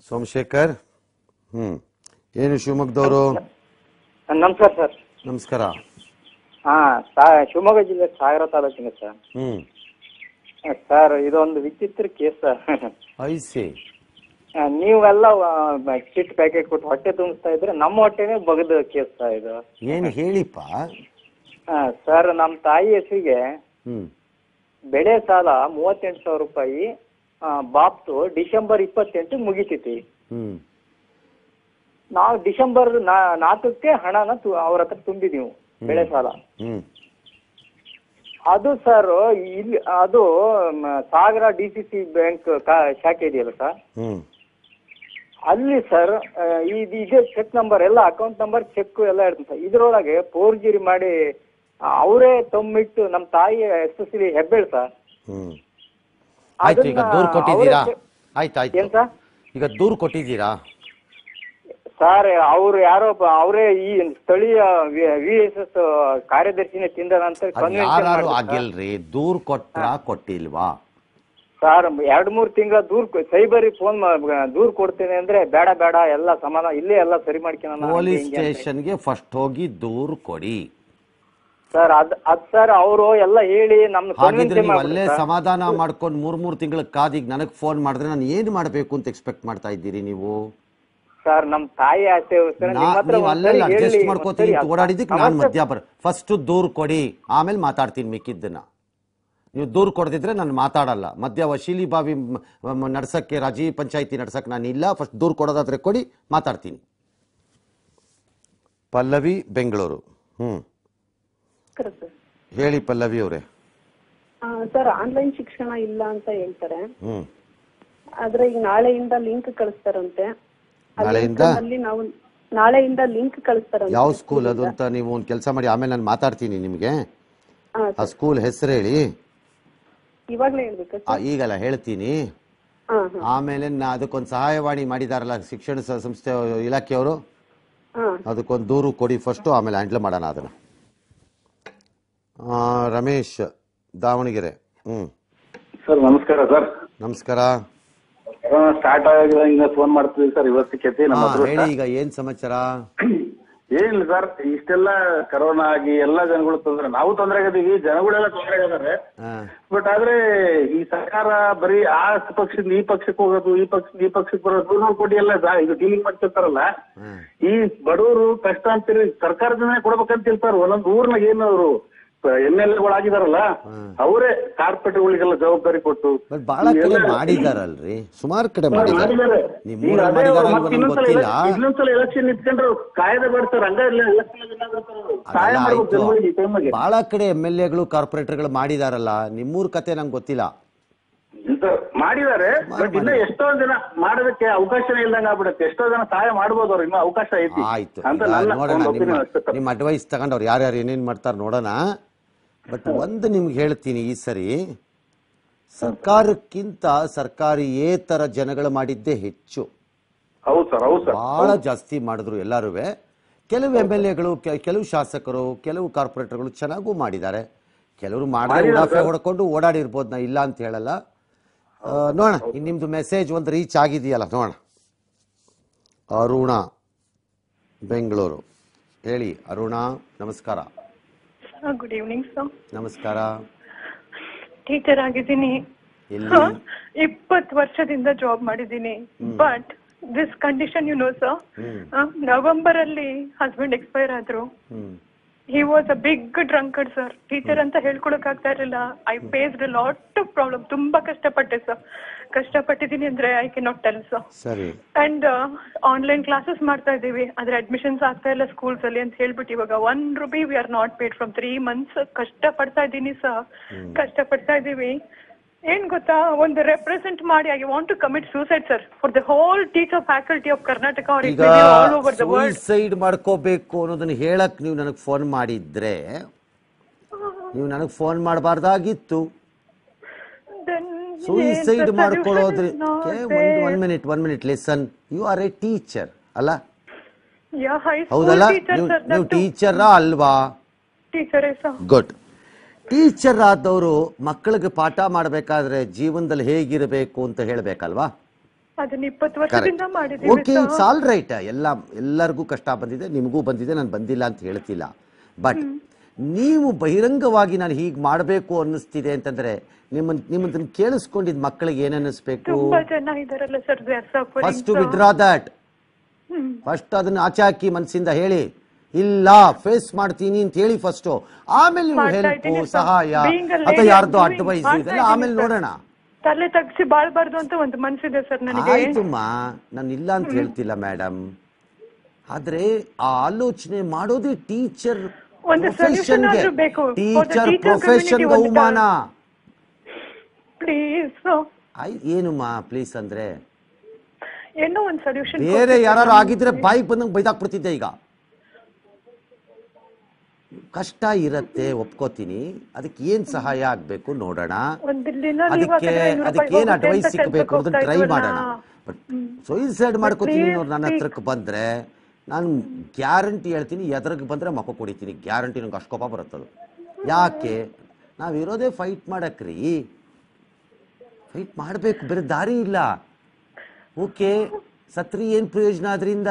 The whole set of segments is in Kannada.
ಸೋಮಶೇಖರ್ ಹ್ಮ್ ಏನು ಶಿವಮೊಗ್ಗದವರು ನಮಸ್ಕಾರ ಸರ್ ನಮಸ್ಕಾರ ಹಾ ಸಾ ಶಿವಮೊಗ್ಗ ಜಿಲ್ಲೆ ಸಾಗರ ತಾಲೂಕಿನ ಸರ್ ಹ್ಮ್ ಸರ್ ಇದೊಂದು ವಿಚಿತ್ರ ಕೇಸ್ ಸರ್ ಐಸಿ ಆ, ನೀವೆಲ್ಲ ಕಿಟ್ ಪ್ಯಾಕೆಟ್ ಕೊಟ್ಟು ಹೊಟ್ಟೆ ತುಂಬಿಸ್ತಾ ಇದ್ರೆ ನಮ್ಮ ಹೊಟ್ಟೆನೇ ಬಗದ ಕೇಸ್ ಸರ್ ಇದು ಏನು ಹೇಳಿಪ್ಪ ಆ, ಸರ್ ನಮ್ಮ ತಾಯಿ ಹೆಸರಿಗೆ ಹ್ಮ್ ಬೆಳೆ ಸಾಲ ಮೂವತ್ತೆಂಟು ಸಾವಿರ ರೂಪಾಯಿ ಆ, ಬಾಪ್ತು ಡಿಸೆಂಬರ್ ಇಪ್ಪತ್ತೆಂಟು ಮುಗಿತೈತಿ ಹ್ಮ್ ನಾವು ಡಿಸೆಂಬರ್ ನಾ- ನಾಲ್ಕಕ್ಕೆ ಹಣನ ತು- ಅವ್ರ ಹತ್ರ ತುಂಬಿದೀವಿ ಬೆಳೆ ಸಾಲ ಹ್ಮ್ ಅದು ಸರ್ ಇಲ್ಲಿ ಅದು ಮ, Sagar D C C bank ಶಾಖೆ ಇದೆಯಲ್ಲ ಸರ್ ಹ್ಮ್ ಅಲ್ಲಿ ಸರ್ ಆ, ಇದು ಇದೆ ಚೆಕ್ ನಂಬರ್ ಎಲ್ಲ ಅಕೌಂಟ್ ನಂಬರ್ ಚೆಕ್ ಎಲ್ಲ ಇರ್ತದೆ ಸರ್ ಇದ್ರೊಳಗೆ ಫೋರ್ಜರಿ ಮಾಡಿ ಆ, ಅವರೇ ತಮ್ಮಿಟ್ಟು ನಮ್ಮ ತಾಯಿ ಎಸ್ಪೆಷಲಿ ಹೆಬ್ಬೆಳ್ ಸರ್ ಹ್ಮ್ ಆಯ್ತು ಈಗ ಅದನ್ನ ದೂರು ಕೊಟ್ಟಿದ್ದೀರಾ ಅವರೇ- ಆಯ್ತು ಏನ್ ಆಯ್ತು ಸರ್ ಈಗ ದೂರು ಕೊಟ್ಟಿದ್ದೀರಾ ಸರ್ ಅವ್ರು ಯಾರೋ ಒಬ್ಬ- ಅವರೇ ಈ ಸ್ಥಳೀಯ ವಿ ಎಸ್ ಎಸ್ ಕಾರ್ಯದರ್ಶಿನೇ ತಿಂದ ನಂತರ ಅದ್ convention ಯಾರು ಮಾಡಿದ್ರು ಸರ್. ಆಗಿಲ್ರಿ ದೂರು ಕೊಟ್ರ ಕೊಟ್ಟಿಲ್ವಾ ಸರ್ ಎರಡ್ ಮೂರ್ ತಿಂಗಳ ದೂರ್ ಸೈಬರಿ ಫೋನ್ ದೂರ್ ಕೊಡ್ತೇನೆ ಅಂದ್ರೆ ಬೇಡ ಬೇಡ ಎಲ್ಲ ಸಮಾನ ಇಲ್ಲೇ ಎಲ್ಲ ಸರಿ ಮಾಡ್ಕೊಳ್ಳೋಣ ಪೊಲೀಸ್ ಸ್ಟೇಷನ್ಗೆ ಫಸ್ಟ್ ಹೋಗಿ ದೂರು ಕೊಡಿ ಸರ್ ಅದ್ ಅದ್ ಸರ್ ಅವರು ಎಲ್ಲ ಹೇಳಿ ನಮ್ನ ಹಾಗಿದ್ರೆ ನೀವು ಅಲ್ಲೇ convince ಸಮಾಧಾನ ಮಾಡ್ಕೊಂಡು ಮೂರ್ ಮೂರ್ ತಿಂಗಳ ಕಾದೀಗ ನನಗೆ ಫೋನ್ ಮಾಡಿದ್ರೆ ನಾನು ಏನ್ ಮಾಡ್ಬೇಕು ಅಂತ ಎಕ್ಸ್ಪೆಕ್ಟ್ ಮಾಡ್ತಾ ಇದ್ದೀರಿ ನೀವು ಸರ್ ನಮ್ ತಾಯಿ ಆಸೆ ಸರ್ ನಾ- ನಿಮ್ ಹತ್ರ ನೀವು ಒಂದ್ಸರಿ ಅಲ್ಲೆಲ್ಲ ಹೇಳಿ, ಅಡ್ಜಸ್ಟ್ ಮಾಡ್ಕೋತೀನಿ ಒಂದ್ಸರಿ ಅಂತ ಓಡಾಡಿದ್ದಕ್ಕೆ ನಾನು ಸಮಸ್ಯೆ- ಮಧ್ಯ ಬರ ಫಸ್ಟ್ ದೂರು ಕೊಡಿ ಆಮೇಲೆ ಮಾತಾಡ್ತೀನಿ ಮಿಕ್ಕಿದ್ದನ್ನ ನೀವು ದೂರು ಕೊಡದಿದ್ರೆ ನಾನು ಮಾತಾಡಲ್ಲ ಮಧ್ಯ ವಶೀಲಿ ಬಾವಿ ಮ- ಮ- ನಡ್ಸಕ್ಕೆ ರಾಜೀವ್ ಪಂಚಾಯತಿ ನಡ್ಸಕ್ಕೆ ನಾನು ಇಲ್ಲ ಫಸ್ಟ್ ದೂರು ಕೊಡೋದಾದ್ರೆ ಕೊಡಿ ಮಾತಾಡ್ತೀನಿ ಪಲ್ಲವಿ ಬೆಂಗಳೂರು ಹ್ಮ್ ನಮಸ್ಕಾರ ಸರ್ ಹೇಳಿ ಪಲ್ಲವಿ ಅವರೇ ಆ, ಸರ್ ಆನ್ಲೈನ್ ಶಿಕ್ಷಣ ಇಲ್ಲ ಅಂತ ಹೇಳ್ತಾರೆ ಹ್ಮ್ ಆದ್ರೆ ಈಗ ನಾಳೆಯಿಂದ ಲಿಂಕ್ ಕಳಿಸ್ತಾರಂತೆ ಆ ನಾಳೆಯಿಂದ? link ನಲ್ಲಿ ನಾವು ನಾಳೆಯಿಂದ ಲಿಂಕ್ ಕಳಿಸ್ತಾರಂತೆ ಯಾವ ಸ್ಕೂಲ್ ಅದು ಅಂತ ನೀವು ಒಂದು ಕೆಲಸ ಮಾಡಿ ಆಮೇಲೆ ನಾನು ಮಾತಾಡ್ತೀನಿ ನಿಮಗೆ ಹಾ ಆ ಸ್ಕೂಲ್ ಹೆಸರು ಹೇಳಿ ಇವಾಗ್ಲೇ ಹೇಳ್ಬೇಕಾ ಆ, ಸರ್ ಈಗಲ್ಲ ಹೇಳ್ತೀನಿ ಹಾ ಹಾ ಆಮೇಲೆ ನಾ ಅದಕ್ಕೊಂದು ಸಹಾಯವಾಣಿ ಮಾಡಿದಾರಲ್ಲ ಶಿಕ್ಷಣ ಸ- ಸಂಸ್ಥೆ ಇಲಾಖೆಯವರು ಹಾ ಅದಕ್ಕೊಂದು ದೂರು ಕೊಡಿ ಫಸ್ಟು ಆಮೇಲೆ ಹ್ಯಾಂಡ್ಲ್ ಮಾಡೋಣ ಅದನ್ನು ರಮೇಶ್ ದಾವಣಗೆರೆ ಹ್ಞೂ ಸರ್ ನಮಸ್ಕಾರ ಸರ್ ನಮಸ್ಕಾರ ಸ್ಟಾರ್ಟ್ ಆಗಿದಂಗ ಫೋನ್ ಮಾಡ್ತೀವಿ ಸರ್ ಇವತ್ತಿಗೆ ನಮ್ಮ ಹಾ, ಅದೃಷ್ಟ ಹೇಳಿ ಈಗ ಏನು ಸಮಾಚಾರ ಏನಿಲ್ಲ ಸರ್ ಇಷ್ಟೆಲ್ಲ ಕರೋನಾ ಆಗಿ ಎಲ್ಲಾ ಜನಗಳು ತೊಂದ್ರೆ ನಾವು ತೊಂದರೆ ಆಗಿದೀವಿ ಜನಗಳೆಲ್ಲ ತೊಂದರೆ ಆಗಿದ್ದಾರೆ ಹಾಂ ಬಟ್ ಆದ್ರೆ ಈ ಸರ್ಕಾರ ಬರೀ ಆ ಪಕ್ಷದಿಂದ ಈ ಪಕ್ಷಕ್ಕೆ ಹೋಗೋದು ಈ ಪಕ್ಷ ಈ ಪಕ್ಷಕ್ಕೆ ಬರೋದು ನೂರು ಕೋಟಿ ಎಲ್ಲ ಜಾ- ಇದು ಡೀಲಿಂಗ್ ಮಾಡ್ತಿರ್ತಾರಲ್ಲ ಹಾಂ ಈ ಬಡವರು ಕಷ್ಟ ಅಂತೀರಿ ಸರ್ಕಾರದಿಂದ ಕೊಡ್ಬೇಕಂತ ಹೇಳ್ತಾರೆ ಒಂದೊಂದು ಊರ್ನಾಗ ಏನು ಅವರು ಎಮ್ ಎಲ್ ಎಗಳು ಆಗಿದಾರಲ್ಲ ಅವರೇ ಕಾರ್ಪೊರೇಟ್ಗಳಿಗೆಲ್ಲ ಜವಾಬ್ದಾರಿ ಕೊಟ್ಟು ಬಟ್ ಭಾಳ ಕಡೆ ಮಾಡಿದಾರಲ್ರಿ ಸುಮಾರು ಕಡೆ ಮಾಡಿದ್ದಾರೆ ಮಾಡಿದ್ದಾರೆ. ನಿಮ್ಮ ಈಗ ಊರಲ್ಲಿ ಅದೇ ಮಾಡಿದಾರ ಮತ್ತೆ ಇಲ್ವೋ ನಮ್ಗೆ ಇನ್ನೊಂದ್ಸಲ ಗೊತ್ತಿಲ್ಲ ಎಲೆಕ್ಷನ್- ಇನ್ನೊಂದ್ಸಲ ಎಲೆಕ್ಷನ್ ನಿಂತ್ಕೊಂಡ್ರು ಕಾಯ್ದೆ ಮಾಡ್ತಾರೆ ಹಂಗ ಇಲ್ಲ ಎಲೆಕ್ಷನ್ ಸಹಾಯ ಅದೆಲ್ಲ ಮಾಡ್ಬೇಕು ಆಯ್ತು ಜನಗಳಿಗೆ ಈ ಟೈಮಿಗೆ ಭಾಳ ಕಡೆ ಎಮ್ ಎಲ್ ಎಗಳು ಕಾರ್ಪೊರೇಟರ್ಗಳು ಮಾಡಿದಾರಲ್ಲ ನಿಮ್ಮೂರ ಕತೆ ನಂಗೆ ಗೊತ್ತಿಲ್ಲ ಇಂತ ಮಾಡಿದ್ದಾರೆ ಬಟ್ ಇನ್ನ ಎಷ್ಟೋ ಜನ ಮಾಡೋದಕ್ಕೆ ಅವಕಾಶನೇ ಇಲ್ದಂಗ ಆಗ್ಬಿಡುತ್ತೆ ಎಷ್ಟೋ ಜನ ಸಹಾಯ ಮಾಡ್ಬೋದು ಅವ್ರು ಇನ್ನೂ ಅವಕಾಶ ಐತಿ ಆಯ್ತು ಅಂತ ಈಗ ನನ್ನ ನೋಡೋಣ ಒಂದು ನಿಮ್ಮ opinion ಅಷ್ಟೇ ಸರ್. ನಿಮ್ಮ ಅಡ್ವೈಸ್ ತಗೊಂಡು ಅವ್ರು ಯಾರ್ಯಾರು ಏನೇನು ಮಾಡ್ತಾರೆ ನೋಡೋಣ ಬಟ್ ಒಂದು ನಿಮ್ಗೆ ಹೇಳ್ತೀನಿ ಈ ಸರಿ ಸರ್ಕಾರಕ್ಕಿಂತ ಸರ್ಕಾರಿಯೇತರ ಜನಗಳು ಮಾಡಿದ್ದೇ ಹೆಚ್ಚು ಹೌದು ಸರ್ ಹೌದು ಸರ್ ಬಹಳ ಜಾಸ್ತಿ ಮಾಡಿದ್ರು ಎಲ್ಲರೂ ಕೆಲವು ಎಮ್ ಎಲ್ ಎಗಳು ಕೆಲವು ಶಾಸಕರು ಕೆಲವು ಕಾರ್ಪೊರೇಟರ್ಗಳು ಚೆನ್ನಾಗೂ ಮಾಡಿದ್ದಾರೆ ಕೆಲವರು ಮಾಡದೆ ಉಡಾಫೆ ಹೊಡ್ಕೊಂಡು ಓಡಾಡಿರ್ಬೋದು ನಾ ಇಲ್ಲ ಅಂತ ಹೇಳಲ್ಲ ಆ, ನೋಡೋಣ ಇನ್ನು ನಿಮ್ದು ಮೆಸೇಜ್ ಒಂದು ರೀಚ್ ಆಗಿದೆಯಲ್ಲ ನೋಡೋಣ ಅರುಣ ಬೆಂಗಳೂರು ಹೇಳಿ ಅರುಣ ನಮಸ್ಕಾರ ಗುಡ್ ಈವ್ನಿಂಗ್ ಸರ್ ನಮಸ್ಕಾರ ಟೀಚರ್ ಆಗಿದ್ದೀನಿ ಎಲ್ಲಿ ಇಪ್ಪತ್ತು ವರ್ಷದಿಂದ ಜಾಬ್ ಮಾಡಿದ್ದೀನಿ but this condition you know sir November ಅಲ್ಲಿ ಹಸ್ಬೆಂಡ್ ಎಕ್ಸ್ಪೈರ್ ಆದ್ರು hmm he was a big drunker sir teacher ಅಂತ ಹೇಳ್ಕೊಳಕ್ ಆಗ್ತಾ ಇರಲಿಲ್ಲ I faced lot of problem ತುಂಬಾ ಕಷ್ಟಪಟ್ಟೆ ಸರ್ ಕಷ್ಟಪಟ್ಟಿದ್ದೀನಿ ಅಂದ್ರೆ I cannot tell sir ಸರಿ ಅಂಡ್ ಆನ್ಲೈನ್ ಕ್ಲಾಸಸ್ ಮಾಡ್ತಾ ಇದೀವಿ ಆದ್ರೆ ಅಡ್ಮಿಷನ್ಸ್ ಆಗ್ತಾ ಇಲ್ಲ ಸ್ಕೂಲ್ಸ್ ಅಲ್ಲಿ ಅಂತ ಹೇಳ್ಬಿಟ್ಟು ಇವಾಗ one rupee we are not paid from three months ಕಷ್ಟ ಪಡ್ತಾ ಇದ್ದೀನಿ ಸರ್ ಕಷ್ಟ ಪಡ್ತಾ ಇದೀವಿ ಏನ್ ಗೊತ್ತಾ ಒಂದು ರೆಪ್ರೆಸೆಂಟ್ ಮಾಡಿ I want to commit suicide sir for the whole teacher faculty of Karnataka are ಈಗ all over the world suicide ಮಾಡ್ಕೋಬೇಕು ಅನ್ನೋದನ್ನ ಹೇಳಕ್ ನೀವು ನನಗೆ ಫೋನ್ ಮಾಡಿದ್ರೆ ನೀವು ನನಗೆ ಫೋನ್ ಮಾಡಬಾರ್ದಾಗಿತ್ತು ಸೂಸೈಡ್ ಮಾಡ್ಕೊಳ್ಳೋದ್ರಿ one minute one minute listen you are a teacher ಅಲ್ಲ ಯಾ ಹೈ ಹೌದಲ್ಲ ಸ್ಕೂಲ್ ಟೀಚರ್ ನೀವು ಸರ್ ನೀವು ಟೀಚರಾ ಅಲ್ವಾ ಟೀಚರೇ ಸರ್ ಗುಡ್ ಟೀಚರ್ ಆದವರು ಮಕ್ಕಳಿಗೆ ಪಾಠ ಮಾಡಬೇಕಾದ್ರೆ ಜೀವನದಲ್ಲಿ ಹೇಗಿರಬೇಕು ಅಂತ ಹೇಳಬೇಕಲ್ವಾ ಅದನ್ನ ಇಪ್ಪತ್ತು ವರ್ಷದಿಂದ ಮಾಡಿದೀವಿ okay sir it's all right ಎಲ್ಲ ಎಲ್ಲರಿಗೂ ಕಷ್ಟ ಬಂದಿದೆ ನಿಮಗೂ ಬಂದಿದೆ ನಾನು ಬಂದಿಲ್ಲ ಅಂತ ಹೇಳ್ತಿಲ್ಲ ಬಟ್ ನೀವು ಬಹಿರಂಗವಾಗಿ ನಾನು ಹೀಗೆ ಮಾಡಬೇಕು ಅನ್ನಿಸ್ತಿದೆ ಅಂತಂದ್ರೆ ನಿಮ್ಮ ನಿಮ್ಮದನ್ನ ಕೇಳಿಸ್ಕೊಂಡಿದ್ ಮಕ್ಕಳಿಗೆ ಏನ್ ಅನ್ನಿಸ್ಬೇಕು ತುಂಬಾ ಜನ ಇದಾರಲ್ಲ sir they are first suffering withdraw that hmm first ಅದನ್ನ ಆಚೆ ಹಾಕಿ ಮನಸ್ಸಿಂದ ಹೇಳಿ ಇಲ್ಲ ಫೇಸ್ ಮಾಡ್ತೀನಿ ಅಂತ ಹೇಳಿ ಫಸ್ಟ್ ಆಮೇಲೆ ನೀವು ಮಾಡ್ತಾ ಹೆಲ್ಪ್ ಇದ್ದೀನಿ sir. ಸಹಾಯ Being a ಅಥವಾ lady, ಯಾರ್ದು I'm ಅಡ್ವೈಸ್ doing- ಇದೆಲ್ಲ ಮಾಡ್ತಾ ಆಮೇಲೆ ಇದ್ದೀನಿ ನೋಡೋಣ ತಲೆ ತಗ್ಸಿ ಬಾಳ್ಬಾರ್ದು ಅಂತ ಒಂದು ಮನ್ಸಿದೆ ಸರ್ ನನಗೆ ಆಯ್ತಮ್ಮ ನಾನು ಇಲ್ಲ ಅಂತ ಹೇಳ್ತಿಲ್ಲ ಮೇಡಮ್ ಆದ್ರೆ ಆ ಆಲೋಚನೆ ಮಾಡೋದೇ ಟೀಚರ್ ಒಂದು solution ಆದ್ರೂ ಬೇಕು. For the teacher teacher profession community ಒಂದು ಅವಮಾನ ಪ್ಲೀಸ್ ಆಯ್ ಏನಮ್ಮ ಪ್ಲೀಸ್ ಅಂದ್ರೆ ಏನೋ ಒಂದು ಸೊಲ್ಯೂಷನ್ ಬೇರೆ ಯಾರು ಆಗಿದ್ರೆ ಬಾಯಿಗೆ ಬಂದಂಗೆ ಬೈದಾಕ್ಬಿಡ್ತಿದ್ದೆ ಈಗ ಕಷ್ಟ ಇರತ್ತೆ ಒಪ್ಕೋತೀನಿ ಅದಕ್ಕೆ ಏನ್ ಸಹಾಯ ಆಗ್ಬೇಕು ನೋಡೋಣ ಒಂದ್ ದಿನ ನೀವು ಅದಕ್ಕೆ ಹಾಗಾದ್ರೆ ಐನೂರು ಅದಕ್ಕೆ ರೂಪಾಯಿ ಏನ್ ಹೋಗುತ್ತೆ ಅಡ್ವೈಸ್ ಅಂತ ಸಿಗ್ಬೇಕು ಕೆಲ್ಸಕ್ಕೆ ಅದನ್ನ ಟ್ರೈ ಹೋಗ್ತಾ ಮಾಡೋಣ ಇದ್ವಲ್ಲ. ಬಟ್ ಸೂಯಿಸೈಡ್ ಮಾಡ್ಕೋತೀನಿ please ಅನ್ನೋರು ನನ್ನ speak. ಹತ್ರಕ್ಕೆ ಬಂದ್ರೆ ನಾನು ಗ್ಯಾರಂಟಿ ಹೇಳ್ತೀನಿ ಎದ್ರಿಗೆ ಬಂದ್ರೆ ಮಕ್ಕ ಕುಡಿತೀನಿ ಗ್ಯಾರಂಟಿ ನಂಗೆ ಅಷ್ಕೋಪ ಬರುತ್ತದು ಯಾಕೆ ನಾವಿರೋದೇ ಫೈಟ್ ಮಾಡಕ್ರಿ ಫೈಟ್ ಮಾಡಬೇಕು ಬೇರೆ ದಾರಿ ಇಲ್ಲ ಓಕೆ ಸತ್ರಿ ಏನು ಪ್ರಯೋಜನ ಅದರಿಂದ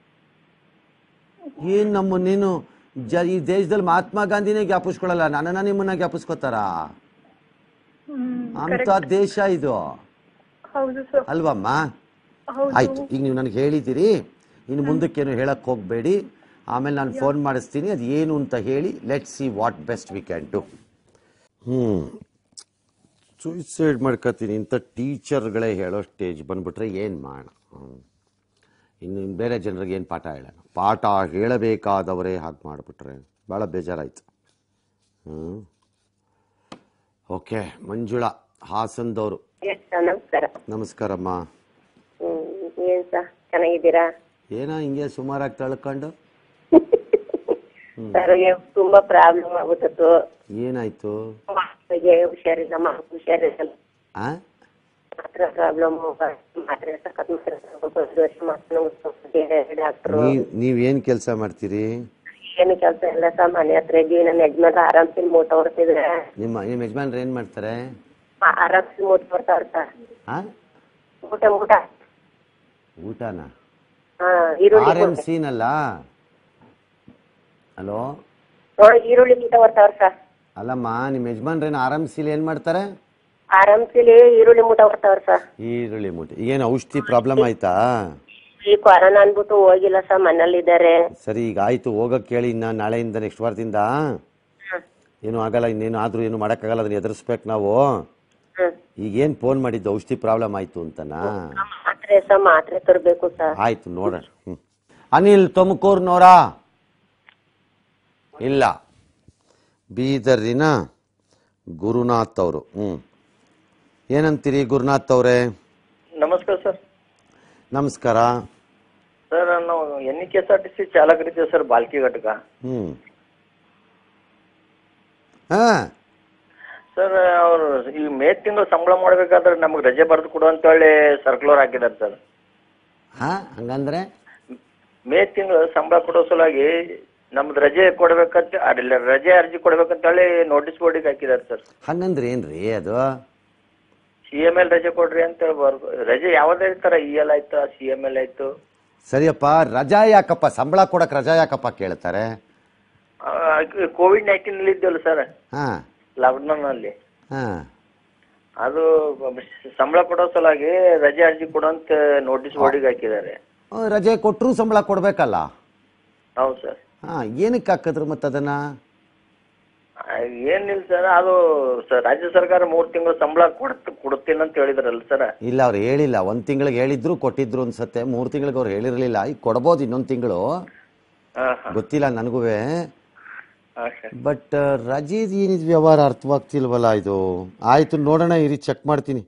ಏನು ನಮ್ಮ ನೀನು ಜ ಈ ದೇಶದಲ್ಲಿ ಮಹಾತ್ಮ ಗಾಂಧಿನೇ ಜ್ಞಾಪಿಸ್ಕೊಳ್ಳಲ್ಲ ನನ್ನನ್ನ ನಿಮ್ಮನ್ನ ಜ್ಞಾಪಿಸ್ಕೋತಾರ ಹ್ಮ್ ಅಂತ ದೇಶ ಇದು ಹೌದು ಸರ್ ಅಲ್ವಮ್ಮ ಹೌದು ಆಯ್ತು ಈಗ ನೀವು ನನಗೆ ಹೇಳಿದ್ದೀರಿ ಇನ್ನು ಮುಂದಕ್ಕೇನು ಹೇಳಕ್ ಹೋಗಬೇಡಿ ಆಮೇಲೆ ನಾನು ಫೋನ್ ಮಾಡಿಸ್ತೀನಿ ಅದು ಏನು ಅಂತ ಹೇಳಿ let see what best we can do ಹ್ಞೂ ಸೂಯಿಸೈಡ್ ಮಾಡ್ಕೋತೀನಿ ಇಂಥ ಟೀಚರ್ಗಳೇ ಹೇಳೋ ಸ್ಟೇಜ್ ಬಂದ್ಬಿಟ್ರೆ ಏನು ಮಾಡೋಣ ಹ್ಮ್. ಇನ್ನು ಬೇರೆ ಜನರಿಗೆ ಏನು ಪಾಠ ಹೇಳೋಣ ಪಾಠ ಹೇಳಬೇಕಾದವರೇ ಹಾಗೆ ಮಾಡಿಬಿಟ್ರೆ ಭಾಳ ಬೇಜಾರಾಯ್ತು ಹ್ಞೂ ಓಕೆ ಮಂಜುಳಾ ಹಾಸನದವರು ಎಸ್ ಸರ್ ನಮಸ್ಕಾರ ನಮಸ್ಕಾರಮ್ಮ ಹ್ಮ್ ಏನ್ ಸರ್ ಚೆನ್ನಾಗಿದ್ದೀರಾ ಏನೋ ಹಿಂಗೆ ಸುಮಾರಾಗಿ ತಳ್ಕೊಂಡು ಸರ್ ತುಂಬಾ ಪ್ರಾಬ್ಲಮ್ ಆಗ್ಬಿಟ್ಟಿತ್ತು ಏನಾಯ್ತು ಮಕ್ಕಳಿಗೆ ಹುಷಾರಿಲ್ಲ ಮಕ್ಕಳು ಹುಷಾರಿಲ್ಲ ಆ ಮಾತ್ರ ಪ್ರಾಬ್ಲಮ್ ಮಾತ್ರೆ ಸಖತ್ ಮಾತ್ರೆ ಒಂದು ವರ್ಷ ಮಾತ್ರ ಡಾಕ್ಟ್ರು ನೀವ್ ನೀವೇನ್ ಕೆಲಸ ಮಾಡ್ತೀರಿ ಏನು ಕೆಲಸ ಇಲ್ಲ ಸರ್ ಮನೆ ಹತ್ರ ಇದ್ದೀವಿ ನನ್ನ ಯಜಮಾನ್ರ ಆರಾಮ್ಸಿಲ್ ಮೂಟ ಹೊಡ್ತಿದ್ರೆ ನಿಮ್ಮ ನಿಮ್ಮ ಯಜಮಾನ್ರು ಏನ್ ಮಾಡ್ತಾರೆ ಆರಾಮ್ಸಿಲ್ ಮೂಟ ಹೊಡ್ತಾವ್ರ ಸರ್ ಆ ಊಟ ಊಟ ಊಟನ ಹಾ ಈರುಳ್ಳಿ ಆರ್ ಎಂ ಸಿನಲ್ಲ ಹಲೋ ಹಾ ಈರುಳ್ಳಿ ಮೂಟ ಹೊಡ್ತಾವ್ರ ಸರ್ ಅಲ್ಲಮ್ಮ ನಿಮ್ಮ ಯಜಮಾನ್ರೇನು ಆರ್ ಎಂ ಸಿಲಿ ಏನ್ ಮಾಡ್ತಾರೆ ಆರಾಮ್ಸಿಲಿ ಈರುಳ್ಳಿ ಮೂಟ ಹೊಡ್ತಾವ್ರ ಸರ್ ಈರುಳ್ಳಿ ಮೂಟೆ ಈಗೇನು ಔಷಧಿ ಪ್ರಾಬ್ಲಮ್ ಆಯ್ತಾ ಈ ಕೊರೋನಾ ಅನ್ಬಿಟ್ಟು ಹೋಗಿಲ್ಲ ಸರ್ ಮನೇಲಿದ್ದಾರೆ ಸರಿ ಈಗ ಆಯ್ತು ಹೋಗಕ್ ಕೇಳಿ ಇನ್ನ ನಾಳೆಯಿಂದ ನೆಕ್ಸ್ಟ್ ವಾರದಿಂದ ಏನು ಆಗಲ್ಲ ಇನ್ನೇನು ಆದ್ರೂ ಏನು ಮಾಡೋಕ್ಕಾಗಲ್ಲ ಅದನ್ನ ಎದುರಿಸ್ಬೇಕು ನಾವು ಹ್ಮ್ ಈಗೇನು ಫೋನ್ ಮಾಡಿದ್ದು ಔಷಧಿ ಪ್ರಾಬ್ಲಮ್ ಆಯ್ತು ಅಂತನಾ ಮಾತ್ರೆ ಸರ್ ಮಾತ್ರೆ ತರಬೇಕು ಸರ್ ಆಯ್ತು ನೋಡೋಣ ಹ್ಮ್. ಅನಿಲ್ ತುಮಕೂರ್ನವರ ಇಲ್ಲ ಬೀದರಿನ ಗುರುನಾಥ್ ಅವರು ಹ್ಮ್ ಏನಂತೀರಿ ಗುರುನಾಥ್ ಅವರೇ ನಮಸ್ಕಾರ ಸರ್ ನಮಸ್ಕಾರ ಸರ್ ನಾವು N K S R T C ಚಾಲಕರಿದ್ದೇವೆ ಸರ್ ಬಾಲ್ಕಿ ಘಟಕ ಹ್ಮ್ ಹಾ ಸರ್ ಅವರು ಈ ಮೇ ತಿಂಗಳು ಸಂಬಳ ಮಾಡ್ಬೇಕಾದ್ರೆ ನಮಗೆ ರಜೆ ಬರೆದು ಕೊಡು ಅಂತ ಹೇಳಿ ಸರ್ಕ್ಯುಲರ್ ಹಾಕಿದ್ದಾರೆ ಸರ್ ಹಾ ಹಂಗಂದ್ರೆ ಮೇ ತಿಂಗಳು ಸಂಬಳ ಕೊಡೋ ಸಲುವಾಗಿ ನಮ್ದು ರಜೆ ಕೊಡ್ಬೇಕಂತ ಅದಿಲ್ಲ ರಜೆ ಅರ್ಜಿ ಕೊಡ್ಬೇಕಂತ ಹೇಳಿ ನೋಟಿಸ್ ಬೋರ್ಡಿಗೆ ಹಾಕಿದ್ದಾರೆ ಸರ್ ಹಂಗಂದ್ರೆ ಏನ್ರಿ ಅದು ಸಿ ಎಮ್ ಎಲ್ ರಜೆ ಕೊಡ್ರಿ ಅಂತ ಬರ್ದು ರಜೆ ಯಾವ್ದೇ ತರ ಇ ಎಲ್ ಆಯ್ತು ಸಿ ಎಮ್ ಎಲ್ ಆಯ್ತು ಸರಿಯಪ್ಪ ರಜಾ ಯಾಕಪ್ಪ ಸಂಬಳ ಕೊಡಕ್ ರಜಾ ಯಾಕಪ್ಪ ಕೇಳ್ತಾರೆ ಕೋವಿಡ್ ನೈನ್ಟೀನ್ ಅಲ್ಲಿ ಇದ್ದಲ್ಲ ಸರ್ ಹಾ ಲಾಕ್ಡೌನ್ ಅಲ್ಲಿ ಹಾ ಅದು ಸಂಬಳ ಕೊಡೋ ಸಲುವಾಗಿ ರಜೆ ಅರ್ಜಿ ಕೊಡುವಂತ ನೋಟಿಸ್ ಬೋರ್ಡಿಗೆ ಹಾಕಿದ್ದಾರೆ ಆ, ರಜೆ ಕೊಟ್ಟರು ಸಂಬಳ ಕೊಡ್ಬೇಕಲ್ಲ ಹೌದು ಸರ್ ಹಾ ಏನಕ್ಕೆ ಹಾಕಿದ್ರು ಮತ್ತದನ್ನ ಏನಿಲ್ಲ ಸರ್ ಅದು ಸ- ರಾಜ್ಯ ಸರ್ಕಾರ ಮೂರ್ ತಿಂಗಳು ಸಂಬಳ ಕೊಡ್ತ ಕೊಡ್ತೀನಿ ಅಂತ ಹೇಳಿದ್ರಲ್ಲ ಸರ್ ಇಲ್ಲ ಅವ್ರು ಹೇಳಿಲ್ಲ ಒಂದ್ ತಿಂಗಳಿಗೆ ಹೇಳಿದ್ರು ಕೊಟ್ಟಿದ್ರು ಅನ್ಸತ್ತೆ ಮೂರ್ ತಿಂಗಳಿಗೆ ಅವ್ರು ಹೇಳಿರ್ಲಿಲ್ಲ ಈಗ ಕೊಡ್ಬೋದು ಇನ್ನೊಂದ್ ತಿಂಗಳು ಹಾ ಹಾ ಗೊತ್ತಿಲ್ಲ ನನಗೂ ಹಾ ಸರ್ ಬಟ್ ರಜೆದು ಏನಿದ್ ವ್ಯವಹಾರ ಅರ್ಥವಾಗ್ತಿಲ್ವಲ್ಲ ಇದು ಆಯ್ತು ನೋಡೋಣ ಇರಿ ಚೆಕ್ ಮಾಡ್ತೀನಿ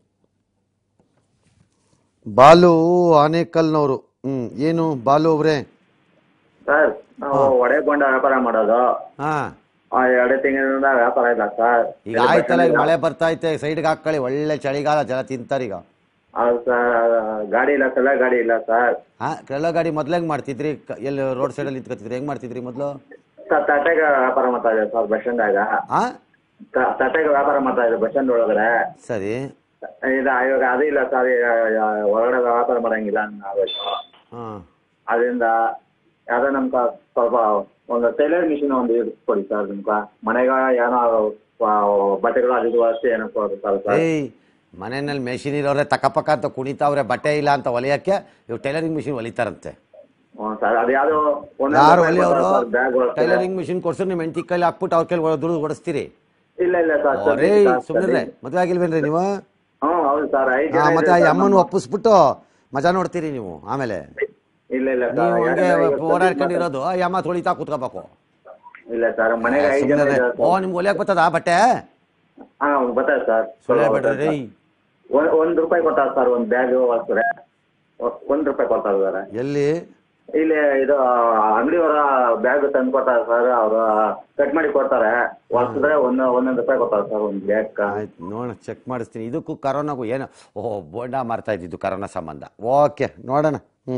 ಬಾಲು ಆನೇಕಲ್ನವರು ಹ್ಮ್ ಏನು ಬಾಲು ಅವ್ರೆ ಸರ್ ನಾವು ಒಡೆ ಗೊಂಡ ವ್ಯಾಪಾರ ಮಾಡೋದು ಹಾ ಆ, ಎರಡು ತಿಂಗಳಿಂದ ವ್ಯಾಪಾರ ಇಲ್ಲ ಸರ್ ಈಗ ಆಯ್ತಲ್ಲ ಈಗ ಮಳೆ ಬರ್ತಾ ಐತೆ ಸೈಡ್ಗೆ ಹಾಕೊಳ್ಳಿ ಒಳ್ಳೆ ಚಳಿಗಾಲ ಜನ ತಿಂತಾರೀಗ ಹೌದು ಸರ್ ಗಾಡಿ ಇಲ್ಲ ಸಲ ಗಾಡಿ ಇಲ್ಲ ಸರ್ ಹಾ ಕೆಳ ಗಾಡಿ ಮೊದ್ಲು ಹೆಂಗ್ ಮಾಡ್ತಿದ್ರಿ ಕ- ಎಲ್ಲಿ ರೋಡ್ ಸೈಡಲ್ಲಿ ನಿಂತ್ಕೊತಿದ್ರಿ ಹೆಂಗ್ ಮಾಡ್ತಿದ್ರಿ ಮೊದ್ಲು ಸರ್ ತಟ್ಟೆಗೆ ವ್ಯಾಪಾರ ಮಾಡ್ತಾ ಇದ್ದೀವಿ ಸರ್ ಬಸ್ ಸ್ಟ್ಯಾಂಡಾಗ ಹಾ ತ- ತಟ್ಟೆಗೆ ವ್ಯಾಪಾರ ಮಾಡ್ತಾ ಇದ್ದೀವಿ ಬಸ್ ಸ್ಟ್ಯಾಂಡ್ ಒಳಗಡೆ ಸರಿ ಇಲ್ಲ ಇವಾಗ ಅದು ಇಲ್ಲ ಸರ್ ಹೊರಗಡೆ ವ್ಯಾಪಾರ ಮಾಡಂಗಿಲ್ಲ ನಾವೇನು ಹಾಂ ಅದರಿಂದ ಯಾವ್ದೋ ನಮ್ಗೆ ಸ್ವಲ್ಪ ಒಂದು ಟೈಲರ್ ಮಿಷಿನ್ ಒಂದು ಕೊಡಿ ಸರ್ ನಿಮ್ಗೆ ಮನೆಗೆ ಏನೋ ಆ, ಬಟ್ಟೆಗಳು ಅದು ಇದು ಅಷ್ಟೇ ಏನೋ ಕೊಡಿ ಸರ್ ಸರ್ ಏಯ್ ಮನೆಯಲ್ಲಿ ಮೆಷಿನ್ ಇರೋರೆ ತಕ್ಕಪಕ್ಕ ಅಂತ ಕುಣಿತಾವ್ರೆ ಬಟ್ಟೆ ಇಲ್ಲ ಅಂತ ಹೊಲಿಯಕ್ಕೆ ಇವು ಟೈಲರಿಂಗ್ ಮಿಷಿನ್ ಹೊಲಿತಾರಂತೆ ಹ್ಞೂ ಸರ್ ಅದು ಯಾವ್ದೋ ಒಂದೊಂದು ಯಾರು ರೂಪಾಯಿ ಹೊಲಿಯೋರು ಕೊಡ್ತಾರೆ ಸರ್, ಬ್ಯಾಗ್ ಹೊಲಿಸ್ತಾರೆ. ಟೈಲರಿಂಗ್ ಮಿಷಿನ್ ಕೊಡ್ಸು ನಿಮ್ಮ ಹೆಂಡತಿ ಕೈಲಿ ಹಾಕ್ಬಿಟ್ಟು ಅವ್ರ ಕೈಲಿ ದುಡ್ಡು ಓಡಿಸ್ತೀರಿ ಇಲ್ಲ ಇಲ್ಲ ಸರ್ ಸರ್, ರೇ ಸರ್, ಸುಮ್ಮನೆ ಸರ್. ಮದುವೆ ಆಗಿಲ್ವೇನ್ರಿ ನೀವು ಹ್ಞೂ ಹೌದು ಸರ್ ಐದು ಹಾ ಜನ ಮತ್ತೆ ಆ ಇದ್ದೀವಿ ಸರ್ ಅಮ್ಮನ ನಮ್ಮ- ಒಪ್ಪಿಸ್ಬಿಟ್ಟು ಮಜಾ ನೋಡ್ತೀರಿ ನೀವು ಆಮೇಲೆ ಇಲ್ಲ ಇಲ್ಲ ನೀವು ಸರ್ ಹಂಗೆ ಯಾಕಂದ್ರೆ ಇವತ್ತು ಓಡಾಡ್ಕೊಂಡಿರೋದು ಆ ಅಮ್ಮ ತೊಳಿತಾ ಕೂತ್ಕೋಬೇಕು ಇಲ್ಲ ಸರ್ ಮನೆಗೆ ಐದು ಜನ ಸುಮ್ಮನೆ ಇದ್ದಾರೆ ಓ ಸರ್. ನಿಮ್ಗೆ ಹೊಲಿಯಕ್ಕೆ ಬರ್ತದ ಬಟ್ಟೆ ಹಾ ಬರ್ತದೆ ಸರ್ ಸುಳ್ಳೆ ಬಿಡ್ರಿ ರೀ ಒಂದ್ ಒಂದ್ ರೂಪಾಯಿ ಕೊಡ್ತಾರೆ ಸರ್ ಒಂದ್ ಬ್ಯಾಗ್ ಹೊಲ್ಸಿದ್ರೆ ಒಂದ್ ರೂಪಾಯಿ ಕೊಡ್ತಾರೆ ಸರ್ ಎಲ್ಲಿ ಇಲ್ಲಿ ಇದು ಅಂಗಡಿಯವರ ಬ್ಯಾಗ್ ತಂದು ಕೊಡ್ತಾರೆ ಸರ್ ಅವರು ಕಟ್ ಮಾಡಿ ಕೊಡ್ತಾರೆ ಹೊಲ್ಸಿದ್ರೆ ಒಂದ್ ಒಂದೊಂದ್ ರೂಪಾಯಿ ಕೊಡ್ತಾರೆ ಸರ್ ಒಂದ್ ಬ್ಯಾಗ್ ಆಯ್ತು ನೋಡೋಣ ಚೆಕ್ ಮಾಡಿಸ್ತೀನಿ ಇದಕ್ಕೂ ಕರೋನಾಗೂ ಏನು ಓಹೋ ಬೋಂಡ ಮಾರ್ತಾ ಇದ್ದಿದ್ದು ಕರೋನಾ ಸಂಬಂಧ ಓಕೆ ನೋಡೋಣ ಹ್ಞೂ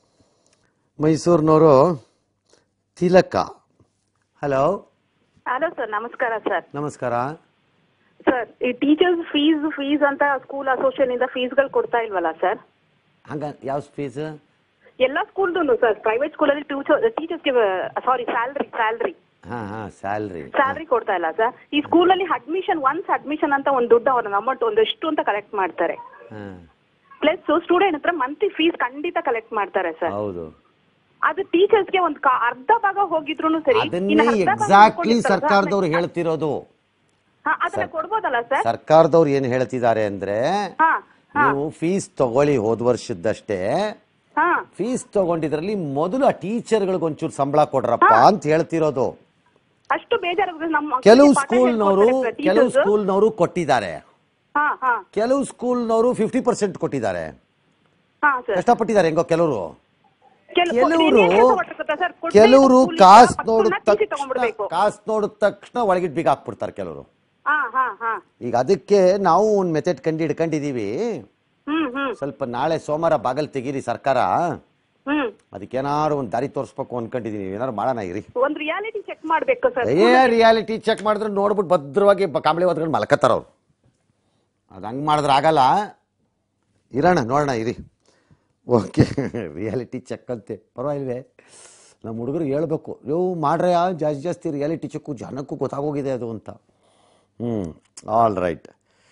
ಮೈಸೂರಿನವರು ತಿಲಕ ಹಲೋ ಹಲೋ ಸರ್ ನಮಸ್ಕಾರ ಸರ್ ನಮಸ್ಕಾರ ಸರ್ ಈ ಟೀಚರ್ಸ್ ಫೀಸ್ ಫೀಸ್ ಅಂತ ಸ್ಕೂಲ್ ಅಸೋಸಿಯೇಷನ್ ಇಂದ ಫೀಸ್ಗಳು ಕೊಡ್ತಾ ಇಲ್ವಲ್ಲ ಸರ್ ಹಂಗ ಯಾವ ಫೀಸ್ ಎಲ್ಲ ಸ್ಕೂಲ್ದು ಸರ್ ಪ್ರೈವೇಟ್ ಸ್ಕೂಲಲ್ಲಿ ಟೀಚರ್ ಟೀಚರ್ಸ್ಗೆ ಸಾರಿ ಸ್ಯಾಲ್ರಿ ಸ್ಯಾಲ್ರಿ ಹಾಂ ಹಾಂ ಸ್ಯಾಲ್ರಿ ಸ್ಯಾಲ್ರಿ ಕೊಡ್ತಾ ಇಲ್ಲ ಸರ್ ಈ ಸ್ಕೂಲಲ್ಲಿ ಅಡ್ಮಿಷನ್ ಒನ್ಸ್ ಅಡ್ಮಿಷನ್ ಅಂತ ಒಂದು ದುಡ್ಡು ಅವ್ರ ಅಮೌಂಟ್ ಒಂದಷ್ಟು ಅಂತ ಕಲೆಕ್ಟ್ ಮಾಡ್ತಾರೆ ಹಾಂ ಪ್ಲಸ್ ಸ್ಟೂಡೆಂಟ್ ಹತ್ರ ಮಂತ್ಲಿ ಫೀಸ್ ಖಂಡಿತ ಕಲೆಕ್ಟ್ ಮಾಡ್ತಾರೆ ಸರ್ ಹೌದು ಅದು ಟೀಚರ್ಸ್ಗೆ ಒಂದು ಕಾ- ಅರ್ಧ ಭಾಗ ಹೋಗಿದ್ರು ಸರಿ ಇನ್ನು ಅದನ್ನೇ ಅರ್ಧ ಭಾಗ ಎಕ್ಸಾಕ್ಟ್ಲಿ ಉಳ್ಕೊಂಡಿರ್ತಲ್ಲ ಸರ್, ಸರ್ಕಾರದವ್ರು ಹೇಳ್ತಿರೋದು ಹಾ, ಅದನ್ನ ಕೊಡ್ಬೋದಲ್ಲ ಸರ್ ಸರ್ಕಾರದವ್ರು ಏನು ಹೇಳ್ತಿದ್ದಾರೆ ಅಂದ್ರೆ ಹಾ ಹಾ ನೀವು ಫೀಸ್ ತಗೊಳ್ಳಿ ಹೋದ ವರ್ಷದ್ದಷ್ಟೇ ಹಾ ಫೀಸ್ ತಗೊಂಡಿದ್ರಲ್ಲಿ ಮೊದಲು ಆ ಟೀಚರ್ಗಳಿಗೆ ಒಂಚೂರು ಸಂಬಳ ಕೊಡ್ರಪ್ಪ ಅಂತ ಹೇಳ್ತಿರೋದು ಅಷ್ಟು ಬೇಜಾರಾಗುತ್ತೆ ನಮ್ಮ ಕೆಲವು ಪಾಠ ಸ್ಕೂಲ್ನವರು ಹೇಳ್ಕೊಡ್ತಾರೆ ಕೆಲವು teachers. ಸ್ಕೂಲ್ನವರು ಕೊಟ್ಟಿದ್ದಾರೆ ಹಾ ಹಾ ಕೆಲವು ಸ್ಕೂಲ್ನವರು ಫಿಫ್ಟಿ ಪರ್ಸೆಂಟ್ ಕೊಟ್ಟಿದ್ದಾರೆ ಹಾ ಸರ್ ಕಷ್ಟಪಟ್ಟಿದ್ದಾರೆ ಹೆಂಗೋ ಕೆಲವರು ಕೆಲ- ಕೆಲವರು ಏನ್ ಕೆಲ್ಸ ಮಾಡ್ತಿರ್ತಾರೆ ಸರ್? ಕೊಡ್ದೇ ಕೆಲವರು ಇರೋ ಕೂಲಿ ಕಾಸ್ ಪಕ್ಕನ್ನ ನೋಡಿದ TC ತಕ್ಷಣ ತಗೊಂಡ್ಬಿಡ್ಬೇಕು. ಕಾಸ್ ನೋಡಿದ ತಕ್ಷಣ ಒಳಗಿಟ್ ಬೀಗ ಹಾಕ್ಬಿಡ್ತಾರೆ ಕೆಲವರು ಹಾ ಹಾ ಹಾ ಈಗ ಅದಕ್ಕೆ ನಾವು ಒಂದು ಮೆಥಡ್ ಕಂಡು ಹಿಡ್ಕೊಂಡಿದೀವಿ ಹ್ಮ್ ಹ್ಮ್ ಸ್ವಲ್ಪ ನಾಳೆ ಸೋಮವಾರ ಬಾಗಲ್ ತೆಗೀರಿ ಸರ್ಕಾರ ಹ್ಮ್ ಅದಕ್ಕೇನಾದ್ರು ಒಂದು ದಾರಿ ತೋರಿಸ್ಬೇಕು ಅನ್ಕೊಂಡಿದೀನಿ ಏನಾದ್ರು ಮಾಡೋಣ ಇರಿ ಒಂದ್ ರಿಯಾಲಿಟಿ ಚೆಕ್ ಮಾಡ್ಬೇಕು ಸರ್ ಏ ರಿಯಾಲಿಟಿ ಚೆಕ್ ಮಾಡಿದ್ರೆ ನೋಡ್ಬಿಟ್ಟು ಭದ್ರವಾಗಿ ಬ- ಕಾಂಬಳಿ ಓದ್ಕೊಂಡು ಮಲ್ಕತ್ತಾರ ಅವ್ರು ಅದು ಹಂಗೆ ಮಾಡಿದ್ರೆ ಆಗಲ್ಲ ಇರೋಣ ನೋಡೋಣ ಇರಿ ಓಕೆ ರಿಯಾಲಿಟಿ ಚೆಕ್ ಅಂತೆ ಪರವಾಗಿಲ್ವೇ ನಮ್ಮ ಹುಡುಗರಿಗೆ ಹೇಳ್ಬೇಕು ನೀವು ಮಾಡ್ರೆ ಜಾಸ್ತಿ ಜಾಸ್ತಿ ರಿಯಾಲಿಟಿ ಚೆಕ್ಕು ಜನಕ್ಕೂ ಗೊತ್ತಾಗೋಗಿದೆ ಅದು ಅಂತ ಹ್ಞೂ ಆಲ್ ರೈಟ್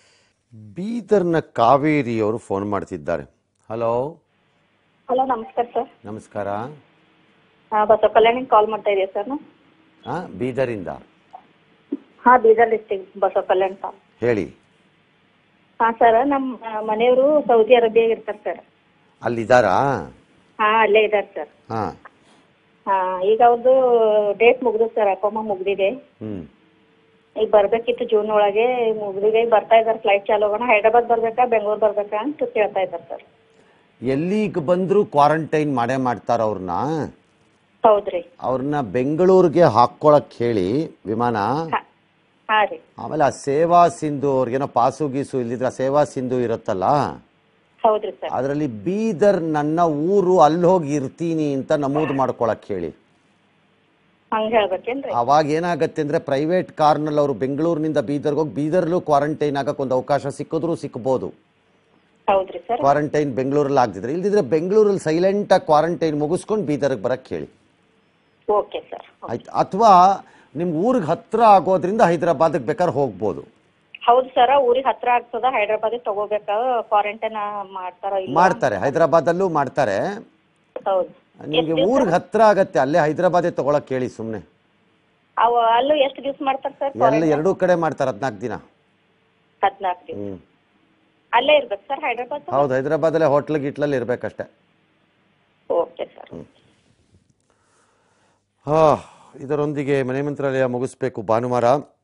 ಬೀದರ್ನ ಕಾವೇರಿ ಅವರು ಫೋನ್ ಮಾಡ್ತಿದ್ದಾರೆ ಹಲೋ ಹಲೋ ನಮಸ್ಕಾರ ಸರ್ ನಮಸ್ಕಾರ ಬಸವ ಕಲ್ಯಾಣಿ ಕಾಲ್ ಮಾಡ್ತಾ ಇದೀಯ ಸರ್ ಹಾಂ ಬೀದರಿಂದ ಹಾ Bidar district Basavakalyan call ಹೇಳಿ ಹಾ ಸರ್ ನಮ್ಮ ಮನೆಯವರು ಸೌದಿ ಅರೇಬಿಯಾಗ ಇರ್ತಾರೆ ಸರ್ ಅಲ್ಲಿದ್ದಾರಾ ಹಾ ಅಲ್ಲೇ ಇದ್ದಾರೆ ಸರ್ ಹಾಂ ಹಾ ಈಗ ಅವ್ರದ್ದು ಡೇಟ್ ಮುಗ್ದು ಸರ್ ಅಕೋಮ ಮುಗ್ದಿದೆ ಹ್ಞೂ ಈಗ ಬರ್ಬೇಕಿತ್ತು ಜೂನ್ ಒಳಗೆ ಮುಗ್ದಿದೆ ಈಗ ಬರ್ತಾ ಇದಾರೆ ಫ್ಲೈಟ್ ಚಾಲು ಆಗೋಣ ಹೈದ್ರಾಬಾದ್ ಬರ್ಬೇಕಾ ಬೆಂಗಳೂರು ಬರ್ಬೇಕಾ ಅಂತ ಕೇಳ್ತಾ ಇದ್ದಾರೆ ಸರ್ ಎಲ್ಲಿಗೆ ಬಂದರೂ ಕ್ವಾರಂಟೈನ್ ಮಾಡೇ ಮಾಡ್ತಾರ ಅವ್ರನ್ನ ಹೌದ್ರಿ ಅವ್ರನ್ನ ಬೆಂಗಳೂರಿಗೆ ಹಾಕ್ಕೊಳಕ್ ಹೇಳಿ ವಿಮಾನ ಹಾ ಹಾ ರೀ ಆಮೇಲೆ ಆ ಸೇವಾ ಸಿಂಧು ಅವ್ರಿಗೇನೋ ಪಾಸು ಗೀಸು ಇಲ್ಲಿದ್ರೆ ಆ ಸೇವಾ ಸಿಂಧು ಇರುತ್ತಲ್ಲ ಹೌದ್ರಿ ಸರ್ ಅದರಲ್ಲಿ ಬೀದರ್ ನನ್ನ ಊರು ಅಲ್ಲಿ ಹೋಗಿ ಇರ್ತೀನಿ ಅಂತ ನಮೂದು ಮಾಡ್ಕೊಳಕ್ ಹೇಳಿ ಹಂಗ ಹೇಳ್ಬೇಕೇನ್ರಿ ಅವಾಗ ಏನಾಗತ್ತೆ ಅಂದ್ರೆ ಪ್ರೈವೇಟ್ ಕಾರ್ನಲ್ಲಿ ಅವರು ಬೆಂಗಳೂರಿನಿಂದ ಬೀದರ್ಗೆ ಹೋಗಿ ಬೀದರ್ಲು ಕ್ವಾರಂಟೈನ್ ಆಗಕ್ಕೆ ಒಂದು ಅವಕಾಶ ಸಿಕ್ಕಿದ್ರು ಸಿಕ್ಬೋದು ಹೌದ್ರಿ ಸರ್ ಕ್ವಾರಂಟೈನ್ ಬೆಂಗಳೂರಲ್ಲಿ ಆಗ್ತಿದ್ರೆ ಇಲ್ದಿದ್ರೆ ಬೆಂಗಳೂರಲ್ಲಿ ಸೈಲೆಂಟಾಗಿ ಕ್ವಾರಂಟೈನ್ ಮುಗಿಸ್ಕೊಂಡು ಬೀದರ್ಗೆ ಬರಕ್ಕೆ ಹೇಳಿ ಓಕೆ ಸರ್ ಆಯ್ತು ಅಥವಾ ನಿಮ್ಗೆ ಊರಿಗೆ ಹತ್ರ ಆಗೋದ್ರಿಂದ ಹೈದರಾಬಾದ್ಗೆ ಬೇಕಾದ್ರೆ ಹೋಗ್ಬೋದು ಹೌದು ಸರ್ ಊರಿಗೆ ಹತ್ರ ಆಗ್ತದ ಹೈದ್ರಾಬಾದಿಗೆ ತಗೋಬೇಕಾ ಕ್ವಾರಂಟೈನ್ ಮಾಡ್ತಾರ ಇಲ್ಲ ಮಾಡ್ತಾರೆ ಹೈದರಾಬಾದಲ್ಲೂ ಮಾಡ್ತಾರೆ ಹೌದು ನಿಮಗೆ ಊರಿಗೆ ಹತ್ರ ಆಗತ್ತೆ ಅಲ್ಲೇ ಹೈದರಾಬಾದೇ ತಗೊಳಕ್ ಹೇಳಿ ಸುಮ್ಮನೆ ಅವ ಅಲ್ಲೂ ಎಷ್ಟು ದಿವ್ಸ ಮಾಡ್ತಾರ ಸರ್ ಎಲ್ಲ ಎರಡೂ ಕಡೆ ಮಾಡ್ತಾರೆ ಹದಿನಾಲ್ಕು ದಿನ ಹದಿನಾಲ್ಕು ದಿವ್ಸ ಹ್ಞೂ ಅಲ್ಲೇ ಇರ್ಬೇಕು ಸರ್ ಹೈದ್ರಾಬಾದ್ ಹೌದು ಹೈದರಾಬಾದಲ್ಲೇ ಹೋಟ್ಲ್ ಗಿಟ್ಲಲ್ಲಿ ಇರ್ಬೇಕಷ್ಟೇ ಓಕೆ ಸರ್ ಹಾ ಇದರೊಂದಿಗೆ ಮನೆ ಮಂತ್ರಾಲಯ ಮುಗಿಸ್ಬೇಕು ಭಾನುವಾರ